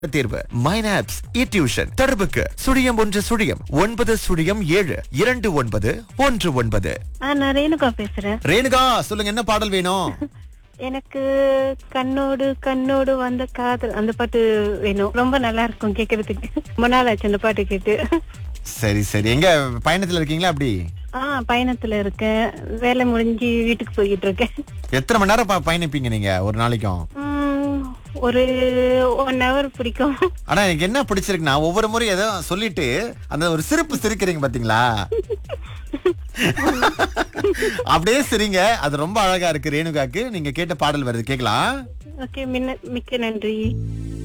தேர்வு மைனாப்ஸ் இ டியூஷன் தொடர்புக்கு சுழியம் ஒன்று சுழியம் ஒன்பது சுழியம் ஏழு இரண்டு ஒன்பது ஒன்று ஒன்பது ஆ நான் ரேணுகா பேசுறேன் ரேணுகா சொல்லுங்க என்ன பாடல் வேணும் எனக்கு கண்ணோடு கண்ணோடு வந்த காதல் அந்த பாட்டு வேணும் ரொம்ப நல்லா இருக்கும் கேக்குறதுக்கு ரொம்ப நாள் ஆச்சு அந்த பாட்டு கேட்டு சரி சரி எங்க பயணத்துல இருக்கீங்களா அப்படி ஆ பயணத்துல இருக்கேன் வேலை முடிஞ்சு வீட்டுக்கு போய்கிட்டு இருக்கேன் எத்தனை மணி நேரம் ப- பயணிப்பீங்க நீங்க ஒரு நாளைக்கும் உம், ஒரு ஒன் ஹவர் பிடிக்கும் ஆனா எனக்கு என்ன பிடிச்சிருக்குன்னா ஒவ்வொரு முறையும் ஏதோ சொல்லிட்டு அந்த ஒரு சிரிப்பு சிரிக்கிறீங்க பாத்தீங்களா அப்படியே சிரிங்க அது ரொம்ப அழகா இருக்கு ரேணுகாக்கு நீங்க கேட்ட பாடல் வருது கேக்கலாம் ஓகே மிக்க நன்றி